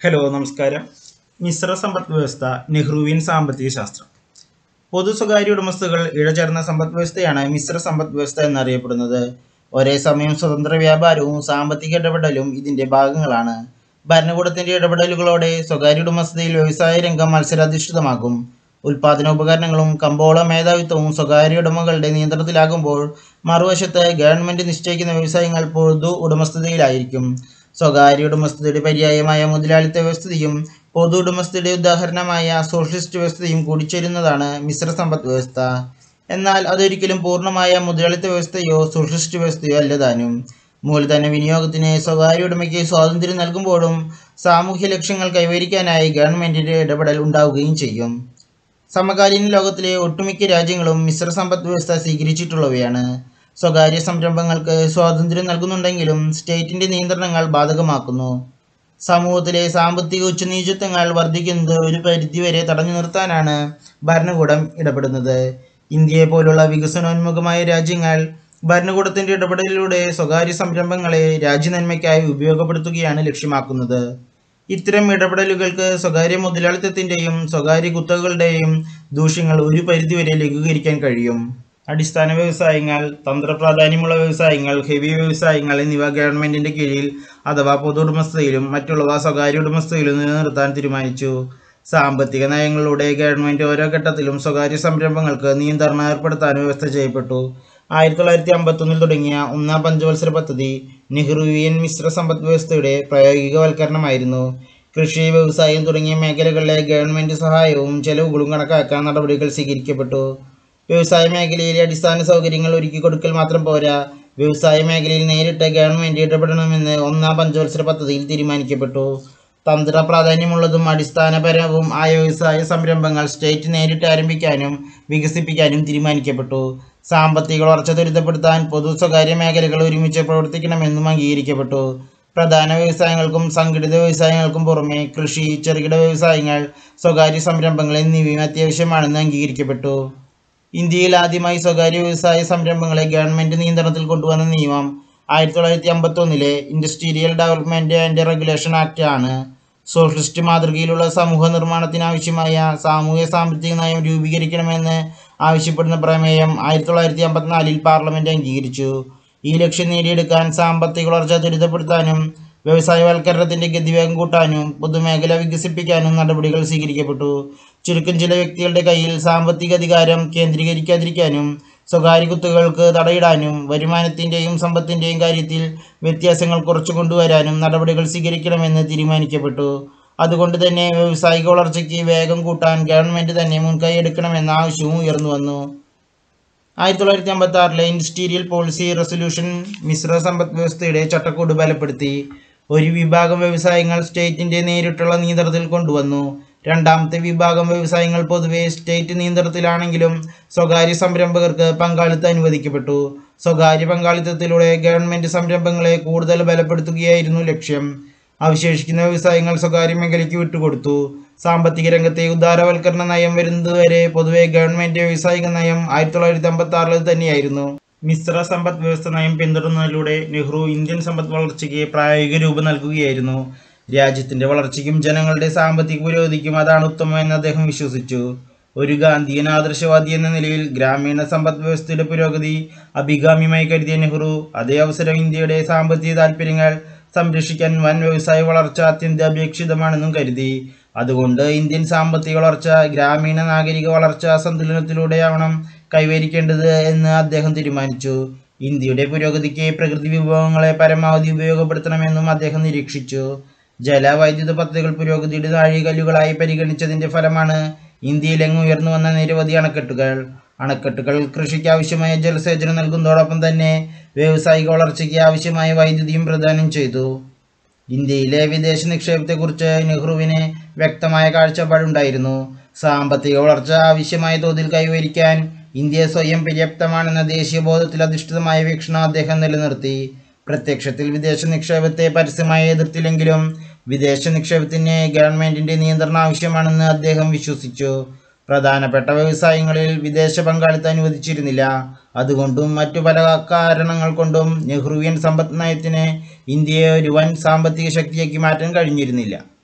hello നമസ്കാരം മിശ്ര സമ്പദ് വ്യവസ്ഥ നെഹ്റുവിൻ സാമ്പത്തിക ശാസ്ത്രം പൊതു സ്വകാര്യ ഉടമസ്ഥകൾ ഇഴചേർന്ന സമ്പദ് വ്യവസ്ഥയാണ് മിശ്ര സമ്പദ് വ്യവസ്ഥ എന്നറിയപ്പെടുന്നത് ഒരേ സമയം സ്വതന്ത്ര വ്യാപാരവും സാമ്പത്തിക ഇടപെടലും ഇതിന്റെ ഭാഗങ്ങളാണ് ഭരണകൂടത്തിന്റെ ഇടപെടലുകളോടെ സ്വകാര്യ ഉടമസ്ഥതയിൽ വ്യവസായ രംഗം മത്സരാധിഷ്ഠിതമാകും ഉൽപാദന ഉപകരണങ്ങളും കമ്പോള മേധാവിത്വവും സ്വകാര്യ ഉടമകളുടെ നിയന്ത്രണത്തിലാകുമ്പോൾ മറുവശത്ത് ഗവൺമെന്റ് നിശ്ചയിക്കുന്ന വ്യവസായങ്ങൾ പൊതു ഉടമസ്ഥതയിലായിരിക്കും സ്വകാര്യ ഉടമസ്ഥതയുടെ പര്യായമായ മുതലാളിത്ത വ്യവസ്ഥയും പൊതു ഉടമസ്ഥതയുടെ ഉദാഹരണമായ സോഷ്യലിസ്റ്റ് വ്യവസ്ഥയും കൂടിച്ചേരുന്നതാണ് മിശ്ര സമ്പദ് വ്യവസ്ഥ എന്നാൽ അതൊരിക്കലും പൂർണ്ണമായ മുതലാളിത്ത വ്യവസ്ഥയോ സോഷ്യലിസ്റ്റ് വ്യവസ്ഥയോ അല്ലതാനും മൂലധന വിനിയോഗത്തിന് സ്വകാര്യ ഉടമയ്ക്ക് സ്വാതന്ത്ര്യം നൽകുമ്പോഴും സാമൂഹ്യ ലക്ഷ്യങ്ങൾ കൈവരിക്കാനായി ഗവൺമെന്റിന്റെ ഇടപെടൽ ഉണ്ടാവുകയും ചെയ്യും സമകാലീന ലോകത്തിലെ ഒട്ടുമിക്ക രാജ്യങ്ങളും മിശ്ര സമ്പദ് വ്യവസ്ഥ സ്വീകരിച്ചിട്ടുള്ളവയാണ് സ്വകാര്യ സംരംഭങ്ങൾക്ക് സ്വാതന്ത്ര്യം നൽകുന്നുണ്ടെങ്കിലും സ്റ്റേറ്റിന്റെ നിയന്ത്രണങ്ങൾ ബാധകമാക്കുന്നു സമൂഹത്തിലെ സാമ്പത്തിക ഉച്ചനീചത്വങ്ങൾ വർദ്ധിക്കുന്നത് ഒരു പരിധിവരെ തടഞ്ഞു നിർത്താനാണ് ഭരണകൂടം ഇടപെടുന്നത് ഇന്ത്യയെ പോലുള്ള വികസനോന്മുഖമായ രാജ്യങ്ങൾ ഭരണകൂടത്തിന്റെ ഇടപെടലിലൂടെ സ്വകാര്യ സംരംഭങ്ങളെ രാജ്യനന്മയ്ക്കായി ഉപയോഗപ്പെടുത്തുകയാണ് ലക്ഷ്യമാക്കുന്നത് ഇത്തരം ഇടപെടലുകൾക്ക് സ്വകാര്യ മുതലാളിത്തത്തിന്റെയും സ്വകാര്യ കുത്തകകളുടെയും ദൂഷ്യങ്ങൾ ഒരു പരിധിവരെ ലഘൂകരിക്കാൻ കഴിയും അടിസ്ഥാന വ്യവസായങ്ങൾ തന്ത്രപ്രാധാന്യമുള്ള വ്യവസായങ്ങൾ ഹെവി വ്യവസായങ്ങൾ എന്നിവ ഗവൺമെന്റിന്റെ കീഴിൽ അഥവാ പൊതു ഉടമസ്ഥതയിലും മറ്റുള്ളവ സ്വകാര്യ ഉടമസ്ഥതയിലും നിലനിർത്താൻ തീരുമാനിച്ചു സാമ്പത്തിക നയങ്ങളിലൂടെ ഗവൺമെന്റ് ഓരോ ഘട്ടത്തിലും സ്വകാര്യ സംരംഭങ്ങൾക്ക് നിയന്ത്രണം ഏർപ്പെടുത്താൻ വ്യവസ്ഥ ചെയ്യപ്പെട്ടു ആയിരത്തി തൊള്ളായിരത്തി അമ്പത്തൊന്നിൽ തുടങ്ങിയ ഒന്നാം പഞ്ചവത്സര പദ്ധതി നെഹ്റുവിയൻ മിശ്ര സമ്പദ് വ്യവസ്ഥയുടെ പ്രായോഗികവൽക്കരണമായിരുന്നു കൃഷി വ്യവസായം തുടങ്ങിയ മേഖലകളിലെ ഗവൺമെന്റ് സഹായവും ചെലവുകളും കണക്കാക്കാൻ നടപടികൾ സ്വീകരിക്കപ്പെട്ടു വ്യവസായ മേഖലയിലെ അടിസ്ഥാന സൗകര്യങ്ങൾ ഒരുക്കി കൊടുക്കൽ മാത്രം പോരാ വ്യവസായ മേഖലയിൽ നേരിട്ട് ഗവൺമെന്റ് ഇടപെടണമെന്ന് ഒന്നാം പഞ്ചവത്സര പദ്ധതിയിൽ തീരുമാനിക്കപ്പെട്ടു തന്ത്ര പ്രാധാന്യമുള്ളതും അടിസ്ഥാനപരവും ആയ വ്യവസായ സംരംഭങ്ങൾ സ്റ്റേറ്റ് നേരിട്ട് ആരംഭിക്കാനും വികസിപ്പിക്കാനും തീരുമാനിക്കപ്പെട്ടു സാമ്പത്തിക വളർച്ച ത്വരിതപ്പെടുത്താൻ പൊതു സ്വകാര്യ മേഖലകൾ ഒരുമിച്ച് പ്രവർത്തിക്കണമെന്നും അംഗീകരിക്കപ്പെട്ടു പ്രധാന വ്യവസായങ്ങൾക്കും സംഘടിത വ്യവസായങ്ങൾക്കും പുറമെ കൃഷി ചെറുകിട വ്യവസായങ്ങൾ സ്വകാര്യ സംരംഭങ്ങൾ എന്നിവയും അത്യാവശ്യമാണെന്ന് അംഗീകരിക്കപ്പെട്ടു ഇന്ത്യയിൽ ആദ്യമായി സ്വകാര്യ വ്യവസായ സംരംഭങ്ങളെ ഗവൺമെന്റ് നിയന്ത്രണത്തിൽ കൊണ്ടുവന്ന നിയമം ആയിരത്തി തൊള്ളായിരത്തി അമ്പത്തൊന്നിലെ industrial development and regulation act ആണ് സോഷ്യലിസ്റ്റ് മാതൃകയിലുള്ള സമൂഹ നിർമ്മാണത്തിനാവശ്യമായ സാമൂഹ്യ സാമ്പത്തിക നയം രൂപീകരിക്കണമെന്ന് ആവശ്യപ്പെടുന്ന പ്രമേയം ആയിരത്തി തൊള്ളായിരത്തി അമ്പത്തിനാലിൽ പാർലമെന്റ് അംഗീകരിച്ചു ഈ ലക്ഷ്യം നേടിയെടുക്കാൻ സാമ്പത്തിക വളർച്ച ത്വരിതപ്പെടുത്താനും വ്യവസായവൽക്കരണത്തിന്റെ ഗതിവേഗം കൂട്ടാനും പൊതുമേഖല വികസിപ്പിക്കാനും നടപടികൾ സ്വീകരിക്കപ്പെട്ടു ചുരുക്കം ചില വ്യക്തികളുടെ കയ്യിൽ സാമ്പത്തിക അധികാരം കേന്ദ്രീകരിക്കാതിരിക്കാനും സ്വകാര്യ കുത്തുകൾക്ക് തടയിടാനും വരുമാനത്തിന്റെയും സമ്പത്തിന്റെയും കാര്യത്തിൽ വ്യത്യാസങ്ങൾ കുറച്ചു കൊണ്ടുവരാനും നടപടികൾ സ്വീകരിക്കണമെന്ന് തീരുമാനിക്കപ്പെട്ടു അതുകൊണ്ട് തന്നെ വ്യാവസായിക വളർച്ചയ്ക്ക് വേഗം കൂട്ടാൻ ഗവൺമെന്റ് തന്നെ മുൻകൈ എടുക്കണമെന്ന ആവശ്യവും ഉയർന്നു വന്നു ആയിരത്തി തൊള്ളായിരത്തി അമ്പത്തി ആറിലെ ഇൻഡസ്ട്രീരിയൽ പോളിസി റെസൊല്യൂഷൻ മിശ്ര സമ്പദ് വ്യവസ്ഥയുടെ ചട്ടക്കൂട് ബലപ്പെടുത്തി ഒരു വിഭാഗം വ്യവസായങ്ങൾ സ്റ്റേറ്റിന്റെ നേരിട്ടുള്ള നിയന്ത്രണത്തിൽ കൊണ്ടുവന്നു രണ്ടാമത്തെ വിഭാഗം വ്യവസായങ്ങൾ പൊതുവെ സ്റ്റേറ്റ് നിയന്ത്രണത്തിലാണെങ്കിലും സ്വകാര്യ സംരംഭകർക്ക് പങ്കാളിത്തം അനുവദിക്കപ്പെട്ടു സ്വകാര്യ പങ്കാളിത്തത്തിലൂടെ ഗവൺമെന്റ് സംരംഭങ്ങളെ കൂടുതൽ ബലപ്പെടുത്തുകയായിരുന്നു ലക്ഷ്യം അവശേഷിക്കുന്ന വ്യവസായങ്ങൾ സ്വകാര്യ മേഖലയ്ക്ക് വിട്ടുകൊടുത്തു സാമ്പത്തിക രംഗത്തെ ഉദാരവൽക്കരണ നയം വരുന്നതുവരെ പൊതുവെ ഗവൺമെന്റ് വ്യവസായിക നയം ആയിരത്തി തൊള്ളായിരത്തി അമ്പത്തി ആറിൽ തന്നെയായിരുന്നു മിശ്ര സമ്പദ് വ്യവസ്ഥ നയം പിന്തുടരുന്നതിലൂടെ നെഹ്റു ഇന്ത്യൻ സമ്പദ് വളർച്ചയ്ക്ക് പ്രായോഗിക രൂപം നൽകുകയായിരുന്നു രാജ്യത്തിന്റെ വളർച്ചയ്ക്കും ജനങ്ങളുടെ സാമ്പത്തിക പുരോഗതിക്കും അതാണ് ഉത്തമമെന്ന് അദ്ദേഹം വിശ്വസിച്ചു ഒരു ഗാന്ധിയൻ ആദർശവാദി എന്ന നിലയിൽ ഗ്രാമീണ സമ്പദ് വ്യവസ്ഥയുടെ പുരോഗതി അഭികാമ്യമായി കരുതിയ നെഹ്റു അതേ അവസരം ഇന്ത്യയുടെ സാമ്പത്തിക താൽപ്പര്യങ്ങൾ സംരക്ഷിക്കാൻ വൻ വ്യവസായ വളർച്ച അത്യന്താപേക്ഷിതമാണെന്നും കരുതി അതുകൊണ്ട് ഇന്ത്യൻ സാമ്പത്തിക വളർച്ച ഗ്രാമീണ നാഗരിക വളർച്ച സന്തുലനത്തിലൂടെയാവണം കൈവരിക്കേണ്ടത് എന്ന് അദ്ദേഹം തീരുമാനിച്ചു ഇന്ത്യയുടെ പുരോഗതിക്ക് പ്രകൃതി വിഭവങ്ങളെ പരമാവധി ഉപയോഗപ്പെടുത്തണമെന്നും അദ്ദേഹം നിരീക്ഷിച്ചു ജലവൈദ്യുത പദ്ധതികൾ പുരോഗതിയുടെ നാഴികല്ലുകളായി പരിഗണിച്ചതിന്റെ ഫലമാണ് ഇന്ത്യയിലെങ്ങും ഉയർന്നു വന്ന നിരവധി അണക്കെട്ടുകൾ അണക്കെട്ടുകൾ കൃഷിക്ക് ആവശ്യമായ ജലസേചനം നൽകുന്നതോടൊപ്പം തന്നെ വ്യാവസായിക വളർച്ചയ്ക്ക് ആവശ്യമായ വൈദ്യുതിയും പ്രദാനം ചെയ്തു ഇന്ത്യയിലെ വിദേശ നിക്ഷേപത്തെക്കുറിച്ച് നെഹ്റുവിന് വ്യക്തമായ കാഴ്ചപ്പാടുണ്ടായിരുന്നു സാമ്പത്തിക വളർച്ച ആവശ്യമായ തോതിൽ കൈവരിക്കാൻ ഇന്ത്യ സ്വയം പര്യാപ്തമാണെന്ന ദേശീയബോധത്തിൽ അധിഷ്ഠിതമായ വീക്ഷണം അദ്ദേഹം നിലനിർത്തി പ്രത്യക്ഷത്തിൽ വിദേശ നിക്ഷേപത്തെ പരസ്യമായി എതിർത്തില്ലെങ്കിലും വിദേശ നിക്ഷേപത്തിന് ഗവൺമെന്റിന്റെ നിയന്ത്രണം ആവശ്യമാണെന്ന് അദ്ദേഹം വിശ്വസിച്ചു പ്രധാനപ്പെട്ട വ്യവസായങ്ങളിൽ വിദേശ പങ്കാളിത്തം അനുവദിച്ചിരുന്നില്ല അതുകൊണ്ടും മറ്റു പല കാരണങ്ങൾ കൊണ്ടും നെഹ്റുവിയൻ സമ്പദ് നയത്തിന് ഇന്ത്യയെ ഒരു വൻ സാമ്പത്തിക ശക്തിയാക്കി മാറ്റാൻ കഴിഞ്ഞിരുന്നില്ല